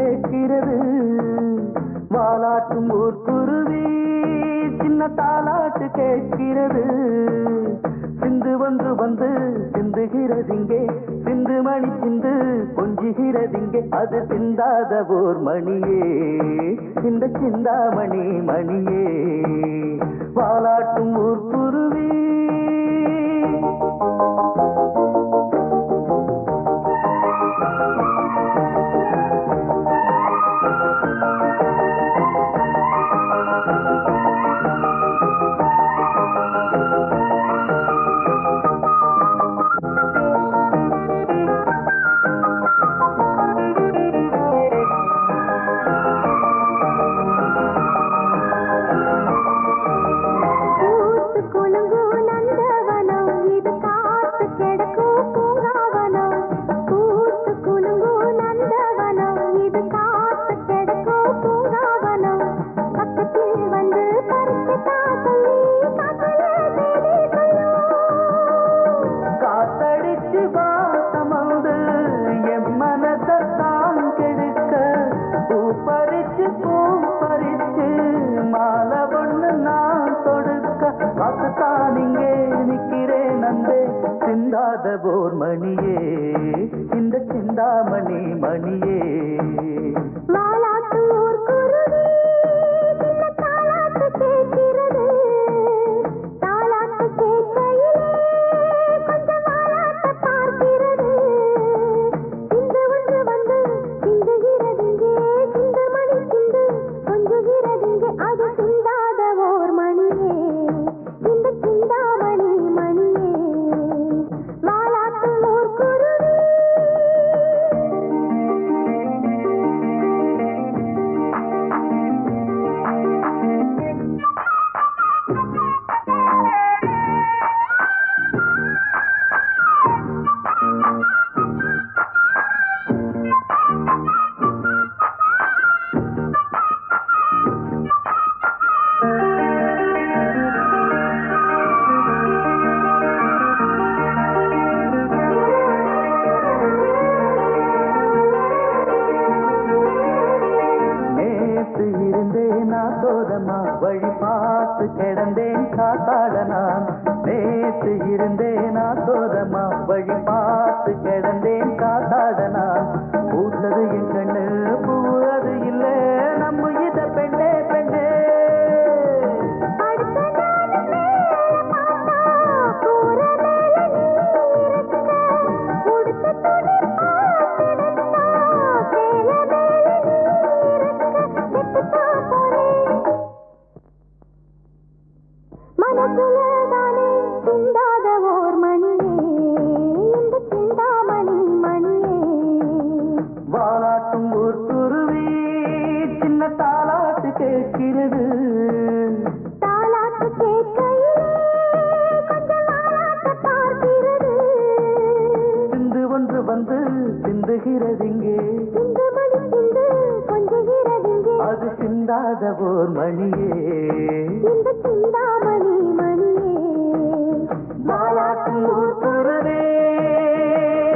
கேட்கிறது வாலாட்டும் ஊர் குருவி சின்ன தாலாட்டு கேட்கிறது சிந்து ஒன்று வந்து சிந்துகிறதிங்கே சிந்து மணி சிந்து கொஞ்சுகிறதிங்கே அது சிந்தாத ஓர் மணியே இந்த சிந்தாமணி மணியே வாலாட்டும் ஊர் குருவி பூத்து குலுங்கும் நந்தவனம் இது காத்து கிடக்கும் பூங்காவனம் பூத்து குலுங்கும் நந்தவனம் இது காத்து கிடக்கும் பூங்காவனம் பக்கத்தில் வந்து பறிக்கத்தா சொல்லி காக்கல தேடி சொல்லும் காத்தடிச்சு வாசமந்து என் மனதான் கெடுக்க பூ பறிச்சு பூ பறிச்சு மாலை ஒண்ணு நான் தொடுக்க பார்த்துத்தான் இங்கே நிக்கிறேன் நந்தே சிந்தாத போர் மணியே இந்த சிந்தாமணி மணியே வாலாட்டு ஊர் குருவி சின்ன தாலாட்டு கேட்கிறது தாலாட்டு கேட்கையிலே கொஞ்சம் வாலாட்ட பார்க்கிறது சிந்து ஒன்று வந்து சிந்துகிறதிங்கே சிந்து மணி சிந்து கொஞ்சுகிறதிங்கே அது சிந்தாத ஓர் மணியே இந்த சிந்தாமணி மணியே வாலாட்டு ஊர் குருவி நேத்து இருந்தேன் தோதமா வழி பார்த்து கிடந்தேன் காத்தாட நான் நேத்து இருந்தேன் தோதமா வழி பார்த்து கிடந்தேன் காத்தாட நான் பூத்தது என் கண்ணு பூ அது இல்ல நம்ம இத பெண்ணே பெண்ணே அடுத்த நாள் மேல பார்த்தா கூர மேல நீ இருக்க உடுத்த துணி பார்த்தெடுத்தா சேல மேல நீ இருக்க செத்துத்தா போறேன் மனசுல தானே சிந்தாத ஓர் மணியே இந்த சிந்தாமணி மணியே வாலாட்டும் ஊர் குருவி சின்ன தாலாட்டு கேட்கிறது தாலாட்டு கேட்கையிலே கொஞ்சம் வாலாட்ட பார்க்கிறது சிந்து ஒன்று வந்து சிந்துகிறதிங்கே சிந்து மணி சிந்து கொஞ்சுகிறதிங்கே அது சிந்தாத ஓர் மணியே